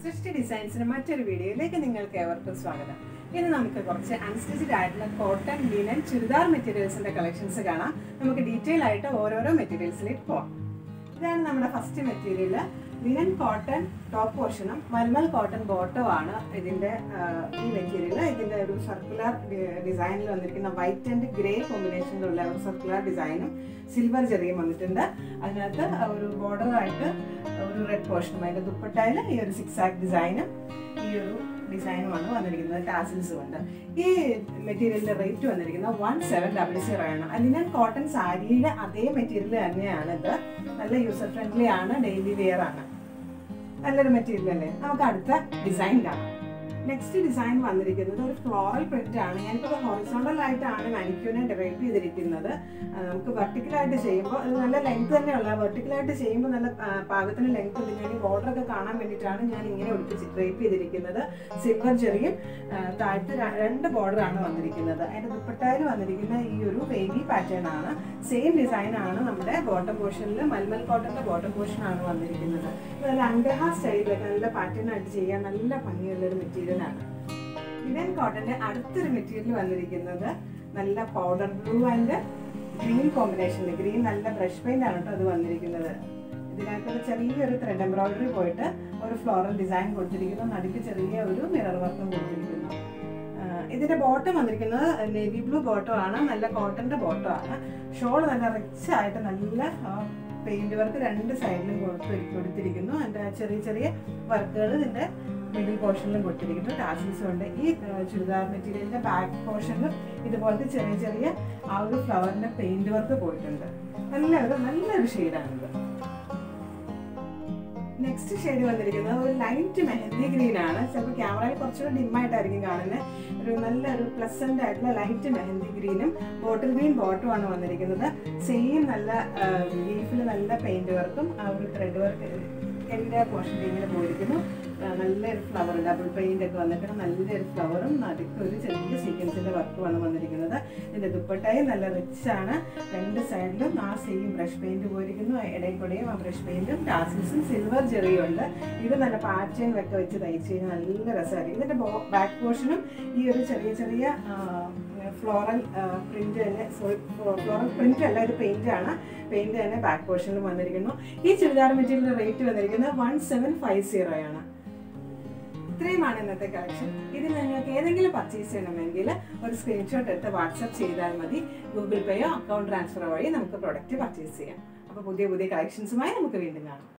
സൃഷ്ടി ഡിസൈൻസിന് മറ്റൊരു വീഡിയോയിലേക്ക് നിങ്ങൾക്ക് ഏവർക്കും സ്വാഗതം ഇന്ന് നമുക്ക് കുറച്ച് അൺസ്റ്റിച്ച്ഡ് ആയിട്ടുള്ള കോട്ടൺ ലിനൻ ചുരിദാർ മെറ്റീരിയൽസിന്റെ കളക്ഷൻസ് കാണാം നമുക്ക് ഡീറ്റെയിൽ ആയിട്ട് ഓരോരോ മെറ്റീരിയൽസിലേക്ക് പോവാം ഇതാണ് നമ്മുടെ first material linen cotton top പോർഷനും മൽമൽ കോട്ടൺ ബോട്ടം ആണ് ഇതിന്റെ ആ, ഈ മെറ്റീരിയൽ ഇതിന്റെ ഒരു സർക്കുലർ ഡിസൈനിൽ വന്നിരിക്കുന്ന വൈറ്റ് ആൻഡ് ഗ്രേ കോമ്പിനേഷനിലുള്ള ഒരു സർക്കുലർ ഡിസൈനും സിൽവർ ചെറിയും വന്നിട്ടുണ്ട് അതിനകത്ത് ഒരു border ആയിട്ട് ഒരു റെഡ് പോർഷനും അതിന്റെ ദുപ്പട്ടയിൽ ഈ ഒരു സിക്സ് ആക്ക് ഡിസൈനും ഈ ഒരു ഡിസൈനുമാണ് വന്നിരിക്കുന്നത് ടാസിൽസും ഉണ്ട് ഈ മെറ്റീരിയലിന്റെ റേറ്റ് വന്നിരിക്കുന്നത് വൺ സെവൻ ഡബിൾ സീറോ ആണ് അലിനൻ കോട്ടൺ സാരിയുടെ അതേ മെറ്റീരിയൽ തന്നെയാണ് ഇത് നല്ല യൂസർ ഫ്രണ്ട്ലി ആണ് ഡെയിലി വെയർ ആണ് നല്ലൊരു മെറ്റീരിയൽ അല്ലേ നമുക്ക് അടുത്ത ഡിസൈൻ കാണാം നെക്സ്റ്റ് ഡിസൈൻ വന്നിരിക്കുന്നത് ഒരു ഫ്ലോറൽ പ്രിന്റ് ആണ് ഞാനിപ്പോൾ ഹൊറിസോണ്ടൽ ആയിട്ടാണ് മാനിക്യൂനെ ഡെവലപ്പ് ചെയ്തിരിക്കുന്നത് ആ, നമുക്ക് vertical ആയിട്ട് ചെയ്യുമ്പോൾ അത് നല്ല ലെങ്ത് തന്നെയുള്ള vertical ആയിട്ട് ചെയ്യുമ്പോൾ നല്ല ആ, പാകത്തിന് ലെങ്ത് ഉണ്ട് ഞാൻ ഈ border ഒക്കെ കാണാൻ വേണ്ടിയിട്ടാണ് ഞാൻ ഇങ്ങനെ ഒളിപ്പിച്ച് ഡ്രേപ്പ് ചെയ്തിരിക്കുന്നത് സിൽവർ ചെറിയും താഴത്ത് ര- രണ്ട് border ആണ് വന്നിരിക്കുന്നത് അതിന്റെ ദുപ്പട്ടയിൽ വന്നിരിക്കുന്ന ഈ ഒരു വേവി പാറ്റേൺ ആണ് സെയിം ഡിസൈൻ ആണ് നമ്മുടെ ബോട്ടം പോർഷനിൽ മൽമൽ കോട്ടന്റെ ബോട്ടം പോർഷൻ ആണ് വന്നിരിക്കുന്നത് ഇത് നല്ല അങ്കഹ സ്റ്റൈലിലൊക്കെ നല്ല പാറ്റേൺ ആയിട്ട് ചെയ്യാൻ നല്ല ഭംഗിയുള്ള ഒരു മെറ്റീരിയൽ ആണ് ലിനൻ കോട്ടന്റെ അടുത്തൊരു മെറ്റീരിയൽ വന്നിരിക്കുന്നത് നല്ല പൗഡർ ബ്ലൂ ആൻഡ് ഗ്രീൻ കോമ്പിനേഷനിൽ ഗ്രീൻ നല്ല ബ്രഷ് പെയിന്റ് ആണ് കേട്ടോ അത് വന്നിരിക്കുന്നത് ഇതിനകത്തൊരു ചെറിയൊരു ത്രെഡ് എംബ്രോയിഡറി പോയിട്ട് ഒരു ഫ്ലോറൽ ഡിസൈൻ കൊടുത്തിരിക്കുന്നു നടുക്ക് ചെറിയ ഒരു മിറർ വർക്കും കൊടുത്തിരിക്കുന്നു ആഹ് ഇതിന്റെ ബോട്ടം വന്നിരിക്കുന്നത് നേവി ബ്ലൂ ബോട്ടം ആണ് നല്ല കോട്ടന്റെ ബോട്ടം ആണ് ഷോൾ നല്ല റിച്ച് ആയിട്ട് നല്ല പെയിന്റ് വർക്ക് രണ്ട് സൈഡിലും കൊടുത്ത് കൊടുത്തിരിക്കുന്നു അതിന്റെ ചെറിയ ചെറിയ വർക്കുകൾ ഇതിന്റെ മിഡിൽ പോർഷനിലും കൊടുത്തിരിക്കുന്നു ടാസിൽസും ഉണ്ട് ഈ ആഹ് ചുരിദാർ മെറ്റീരിയലിന്റെ ബാക്ക് പോർഷനിലും ഇതുപോലത്തെ ചെറിയ ചെറിയ ആ ഒരു ഫ്ലവറിന്റെ പെയിന്റ് വർക്ക് പോയിട്ടുണ്ട് നല്ലൊരു നല്ലൊരു ഷെയ്ഡാണിത് നെക്സ്റ്റ് ഷെയ്ഡ് വന്നിരിക്കുന്നത് ഒരു ലൈറ്റ് മെഹന്തി ഗ്രീൻ ആണ് ചിലപ്പോൾ ക്യാമറയിൽ കുറച്ചുകൂടി ഡിമ്മായിട്ടായിരിക്കും കാണുന്നത് ഒരു നല്ലൊരു പ്ലസന്റ് ആയിട്ടുള്ള ലൈറ്റ് മെഹന്തി ഗ്രീനും ബോട്ടിൽ ഗ്രീൻ ബോട്ടും ആണ് വന്നിരിക്കുന്നത് സെയിം നല്ല ലീഫിൽ നല്ല പെയിന്റ് വർക്കും ആ ഒരു ത്രെഡ് വർക്ക് എൻ്റെ പോർഷൻ ഇങ്ങനെ പോയിരിക്കുന്നു ആ, നല്ലൊരു ഫ്ലവർ ഡബിൾ പെയിന്റ് ഒക്കെ വന്നിട്ട് നല്ലൊരു ഫ്ലവറും നടുക്ക് ഒരു ചെറിയ സീക്വൻസിന്റെ വർക്കുമാണ് വന്നിരിക്കുന്നത് ഇതിന്റെ ദുപ്പട്ടയും നല്ല റിച്ച് ആണ് രണ്ട് സൈഡിലും ആ സെയിം ബ്രഷ് പെയിന്റ് പോയിരിക്കുന്നു ഇടയിൽ കൂടെയും ആ ബ്രഷ് പെയിന്റും ടാസിൽസും സിൽവർ ചെറിയും ഉണ്ട് ഇത് നല്ല പാറ്റേൺ ഒക്കെ വെച്ച് തയ്ച്ച് കഴിഞ്ഞാൽ നല്ല രസമായിരിക്കും ഇതിന്റെ ബാക്ക് പോർഷനും ഈ ഒരു ചെറിയ ചെറിയ ഫ്ലോറൽ പ്രിന്റ് തന്നെ സോറി ഫ്ലോറൽ പ്രിന്റ് അല്ല ഇത് പെയിന്റ് ആണ് പെയിന്റ് തന്നെ ബാക്ക് പോർഷനിൽ വന്നിരിക്കുന്നു ഈ ചുരിദാർ മെറ്റീരിയലിന്റെ റേറ്റ് വന്നിരിക്കുന്നത് വൺ സെവൻ ഫൈവ് സീറോ ആണ് ഇത്രയുമാണ് ഇന്നത്തെ കളക്ഷൻ ഇതിൽ നിങ്ങൾക്ക് ഏതെങ്കിലും പർച്ചേസ് ചെയ്യണമെങ്കിൽ ഒരു സ്ക്രീൻഷോട്ട് എടുത്ത് വാട്സപ്പ് ചെയ്താൽ മതി ഗൂഗിൾ പേയോ അക്കൗണ്ട് ട്രാൻസ്ഫറോ വഴി നമുക്ക് പ്രൊഡക്റ്റ് പർച്ചേസ് ചെയ്യാം അപ്പോൾ പുതിയ പുതിയ കളക്ഷൻസുമായി നമുക്ക് വീണ്ടും കാണാം